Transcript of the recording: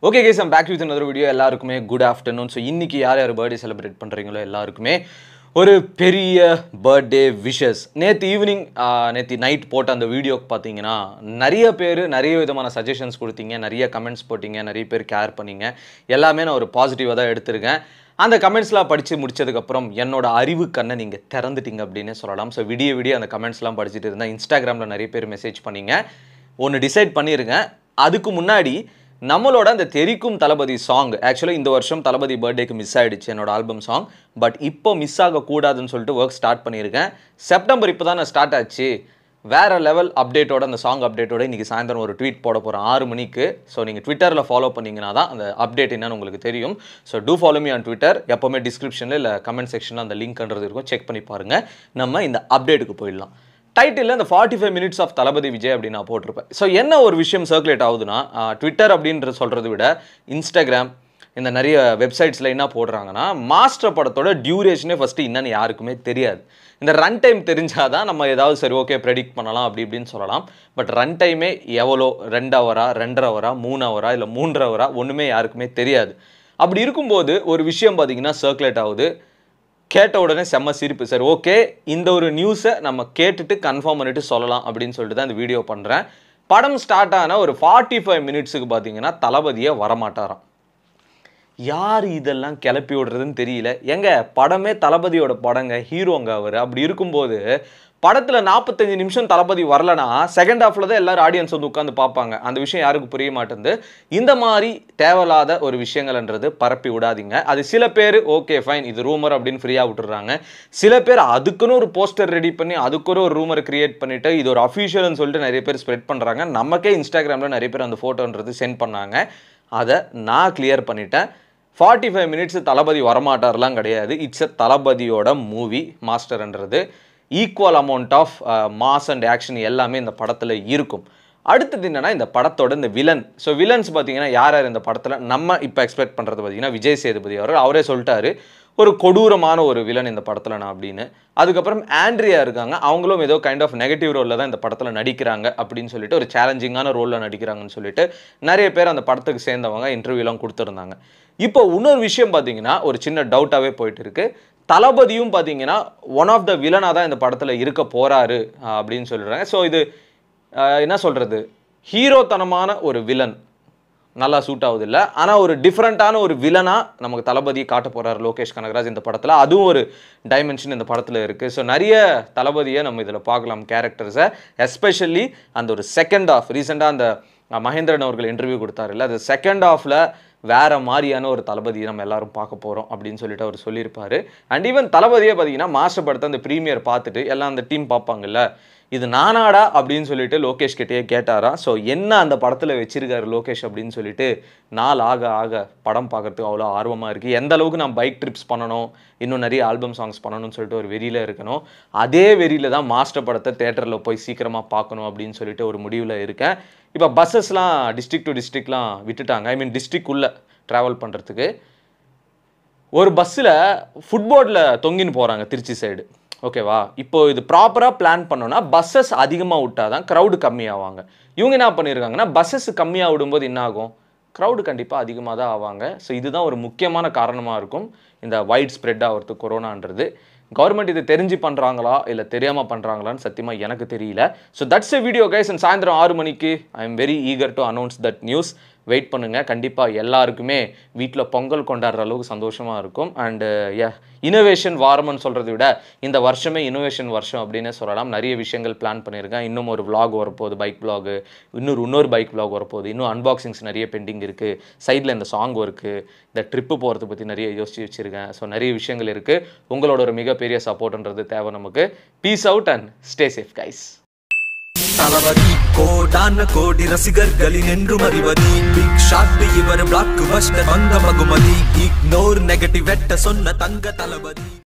okay guys I'm back with another video எல்லாருக்குமே good afternoon so இன்னைக்கு யார் யார் பர்த்டே செலிப்ரேட் பண்ணுறீங்களோ எல்லாருக்குமே ஒரு பெரிய பர்த்டே விஷஸ் நேற்று ஈவினிங் நேற்று நைட் போட்ட அந்த வீடியோக்கு பார்த்தீங்கன்னா நிறைய பேர் நிறைய விதமான சஜஷன்ஸ் கொடுத்தீங்க நிறைய கமெண்ட்ஸ் போட்டீங்க நிறைய பேர் கேர் பண்ணீங்க எல்லாமே நான் ஒரு பாசிட்டிவாக தான் எடுத்திருக்கேன் அந்த கமெண்ட்ஸ்லாம் படித்து முடிச்சதுக்கப்புறம் என்னோட அறிவு கண்ணை நீங்கள் திறந்துட்டீங்க அப்படின்னே சொல்லலாம் ஸோ விடிய விடிய அந்த கமெண்ட்ஸ்லாம் படிச்சுட்டு இருந்தேன் இன்ஸ்டாகிராமில் நிறைய பேர் மெசேஜ் பண்ணீங்க ஒன்று டிசைட் பண்ணிருங்க அதுக்கு முன்னாடி நம்மளோட அந்த தெரிக்கும் தளபதி சாங் ஆக்சுவலாக இந்த வருஷம் தளபதி பர்த்டேக்கு மிஸ் ஆயிடுச்சு என்னோட ஆல்பம் சாங் பட் இப்போ மிஸ் ஆகக்கூடாதுன்னு சொல்லிட்டு ஒர்க் ஸ்டார்ட் பண்ணியிருக்கேன் செப்டம்பர் இப்போ தான் ஸ்டார்ட் ஆச்சு வேற லெவல் அப்டேட்டோட அந்த சாங் அப்டேட்டோட இன்னைக்கு சாயந்தரம் ஒரு ட்வீட் போட போகிறேன் ஆறு மணிக்கு ஸோ நீங்கள் ட்விட்டரில் ஃபாலோ பண்ணீங்கன்னா தான் அந்த அப்டேட் என்னன்னு உங்களுக்கு தெரியும் so do follow me on Twitter எப்போவுமே டிஸ்கிரிப்ஷனில் இல்லை கமெண்ட் செக்ஷனில் அந்த லிங்க்ன்றது இருக்கும் செக் பண்ணி பாருங்கள் நம்ம இந்த அப்டேட்டுக்கு போயிடலாம் டைட்டில் இந்த forty five minutes of Thalapathy Vijay அப்படின்னு நான் போட்டிருப்பேன் ஸோ என்ன ஒரு விஷயம் சர்க்குலேட் ஆகுதுன்னா ட்விட்டர் அப்படின்ற சொல்கிறத விட இன்ஸ்டாகிராம் இந்த நிறைய வெப்சைட்ஸில் என்ன போடுறாங்கன்னா மாஸ்டர் படத்தோட டியூரேஷனே ஃபஸ்ட்டு என்னன்னு யாருக்குமே தெரியாது இந்த ரன் டைம் தெரிஞ்சாதான் நம்ம ஏதாவது சரி ஓகே ப்ரெடிக்ட் பண்ணலாம் அப்படி இப்படின்னு சொல்லலாம் பட் ரன் டைமே எவ்வளோ ரெண்டு ஹவரா ரெண்டரை ஹவரா மூணு ஹவரா இல்லை மூன்றரை ஹவரா ஒன்றுமே யாருக்குமே தெரியாது அப்படி இருக்கும்போது ஒரு விஷயம் பார்த்தீங்கன்னா சர்க்குலேட் ஆகுது கேட்ட உடனே செம்ம சிரிப்பு சார் ஓகே இந்த ஒரு நியூஸை நம்ம கேட்டுட்டு கன்ஃபார்ம் பண்ணிட்டு சொல்லலாம் அப்படின்னு சொல்லிட்டு தான் இந்த வீடியோ பண்ணுறேன் படம் ஸ்டார்ட் ஆன ஒரு ஃபார்ட்டி ஃபைவ் மினிட்ஸுக்கு பார்த்தீங்கன்னா தளபதியே வரமாட்டாராம் யார் இதெல்லாம் கிளப்பி விடுறதுன்னு தெரியல எங்க படமே தளபதியோட படங்க ஹீரோங்க அவர் அப்படி இருக்கும்போது படத்துல நாற்பத்தஞ்சு நிமிஷம் தளபதி வரலனா செகண்ட் ஹாஃப்ல தான் எல்லாரும் ஆடியன்ஸ் வந்து உட்காந்து பார்ப்பாங்க அந்த விஷயம் யாருக்கு புரிய மாட்டேங்குது இந்த மாதிரி தேவையில்லாத ஒரு விஷயங்கள்ன்றது பரப்பி விடாதீங்க அது சில பேர் ஓகே ஃபைன் இது ரூமர் அப்படின்னு ஃப்ரீயாக விட்டுறாங்க சில பேர் அதுக்குன்னு ஒரு போஸ்டர் ரெடி பண்ணி அதுக்குன்னு ஒரு ரூமர் கிரியேட் பண்ணிட்டு இது ஒரு அஃபிஷியல்னு சொல்லிட்டு நிறைய பேர் ஸ்ப்ரெட் பண்ணுறாங்க நமக்கே இன்ஸ்டாகிராமில் நிறைய பேர் அந்த ஃபோட்டோன்றது சென்ட் பண்ணாங்க அதை நான் கிளியர் பண்ணிட்டேன் ஃபார்ட்டி ஃபைவ் மினிட்ஸ் தளபதி வரமாட்டார்லாம் கிடையாது இட்ஸ் எ தளபதியோட மூவி மாஸ்டர்ன்றது equal amount of mass and action எல்லாமே இந்த படத்தில் இருக்கும் அடுத்தது என்னன்னா இந்த படத்தோட இந்த வில்லன் ஸோ வில்லன்ஸ் பார்த்தீங்கன்னா யார் யார் இந்த படத்தில் நம்ம இப்போ எக்ஸ்பெக்ட் பண்ணுறது பார்த்தீங்கன்னா விஜய் சேதுபதி அவர் அவரே சொல்லிட்டாரு ஒரு கொடூரமான ஒரு வில்லன் இந்த படத்தில் நான் அப்படின்னு அதுக்கப்புறம் ஆண்ட்ரியா இருக்காங்க அவங்களும் ஏதோ கைண்ட் ஆஃப் நெகட்டிவ் ரோலில் தான் இந்த படத்தில் நடிக்கிறாங்க அப்படின்னு சொல்லிட்டு ஒரு சேலஞ்சிங்கான ரோலில் நடிக்கிறாங்கன்னு சொல்லிட்டு நிறைய பேர் அந்த படத்துக்கு சேர்ந்தவங்க இன்டர்வியூலாம் கொடுத்துருந்தாங்க இப்போ இன்னொரு விஷயம் பார்த்தீங்கன்னா ஒரு சின்ன டவுட்டாகவே போயிட்டு இருக்கு தளபதியும் பார்த்தீங்கன்னா ஒன் ஆஃப் த வில்லனாக தான் இந்த படத்தில் இருக்க போறாரு அஹ், அப்படின்னு சொல்லிடுறாங்க ஸோ இது அஹ், என்ன சொல்கிறது ஹீரோத்தனமான ஒரு வில்லன் நல்லா சூட் ஆகுது இல்லை ஆனால் ஒரு டிஃப்ரெண்ட்டான ஒரு வில்லனாக நமக்கு தளபதி காட்ட போகிறார் லோகேஷ் கனகராஜ் இந்த படத்தில் அதுவும் ஒரு டைமென்ஷன் இந்த படத்தில் இருக்குது ஸோ நிறைய தளபதியை நம்ம இதில் பார்க்கலாம் கேரக்டர்ஸை எஸ்பெஷலி அந்த ஒரு செகண்ட் ஆஃப் ரீசெண்டாக அந்த அஹ், மகேந்திரன் அவர்கள் இன்டர்வியூ கொடுத்தாருல்ல அது செகண்ட் ஆஃபில் வேற மாதிரியான ஒரு தளபதியை நம்ம எல்லாரும் பார்க்க போகிறோம் அப்படின்னு சொல்லிட்டு அவர் சொல்லியிருப்பாரு அண்ட் ஈவன் தளபதியே பார்த்தீங்கன்னா மாஸ்டர் படத்தை அந்த ப்ரீமியர் பார்த்துட்டு எல்லாம் அந்த டீம் பார்ப்பாங்கல்ல இது நானாடா அப்படின்னு சொல்லிட்டு லோகேஷ் கிட்டேயே கேட்டாரா ஸோ என்ன அந்த படத்தில் வச்சிருக்காரு லோகேஷ் அப்படின்னு சொல்லிட்டு நாள் ஆக ஆக படம் பார்க்கறதுக்கு அவ்வளோ ஆர்வமாக இருக்குது எந்த அளவுக்கு நான் பைக் ட்ரிப்ஸ் பண்ணணும் இன்னும் நிறைய ஆல்பம் சாங்ஸ் பண்ணணும்னு சொல்லிட்டு ஒரு வெறியில் இருக்கணும் அதே வெறியில் தான் மாஸ்டர் படத்தை தேட்டரில் போய் சீக்கிரமாக பார்க்கணும் அப்படின்னு சொல்லிட்டு ஒரு முடிவில் இருக்கேன் இப்போ பஸ்ஸஸ்லாம் டிஸ்ட்ரிக்ட் டு டிஸ்ட்ரிக்ட்லாம் விட்டுட்டாங்க ஐ மீன் டிஸ்ட்ரிக்ட் உள்ள ட்ராவல் பண்ணுறதுக்கு ஒரு பஸ்ஸில் ஃபுட்போர்டில் தொங்கின்னு போகிறாங்க திருச்சி சைடு ஓகேவா இப்போ இது ப்ராப்பராக பிளான் பண்ணோன்னா பஸ்ஸஸ் அதிகமாக விட்டால் தான் க்ரௌடு கம்மியாவாங்க இவங்க என்ன பண்ணியிருக்காங்கன்னா பஸ்ஸஸ் கம்மியாக விடும்போது என்ன ஆகும் க்ரௌடு கண்டிப்பாக அதிகமாக தான் ஆவாங்க ஸோ இதுதான் ஒரு முக்கியமான காரணமாக இருக்கும் இந்த வைட் ஸ்ப்ரெட் ஆகிறதுக்கு கொரோனான்றது கவர்மெண்ட் இதை தெரிஞ்சு பண்ணுறாங்களா இல்லை தெரியாமல் பண்ணுறாங்களான்னு சத்தியமாக எனக்கு தெரியல so that's a video guys and சாயந்தரம் ஆறு மணிக்கு I am very eager to announce that news wait பண்ணுங்கள் கண்டிப்பாக எல்லாருக்குமே வீட்டில் பொங்கல் கொண்டாடுற அளவுக்கு சந்தோஷமாக இருக்கும் அண்டு இனோவேஷன் வாரம்னு சொல்கிறத விட இந்த வருஷமே இனோவேஷன் வருஷம் அப்படின்னே சொல்லலாம் நிறைய விஷயங்கள் பிளான் பண்ணியிருக்கேன் இன்னும் ஒரு vlog வரப்போகுது பைக் vlog இன்னொரு இன்னொரு பைக் vlog வரப்போகுது இன்னும் அன்பாக்சிங்ஸ் நிறைய பெண்டிங் இருக்குது சைடில் இந்த சாங் இருக்குது இந்த ட்ரிப்பு போகிறத பற்றி நிறைய யோசிச்சு வச்சுருக்கேன் ஸோ நிறைய விஷயங்கள் இருக்குது உங்களோட ஒரு மிகப்பெரிய சப்போர்ட்ன்றது தேவை நமக்கு peace out and stay safe guys Thalapathy கோடான கோடி ரசிகர்களின் என்றும் அறிவது பிக் ஷாட் இவர் பிளாக் பஸ்டர் வந்த மகுமதி இக்னோர் நெகட்டிவ் வெட்ட சொன்ன தங்க தளபதி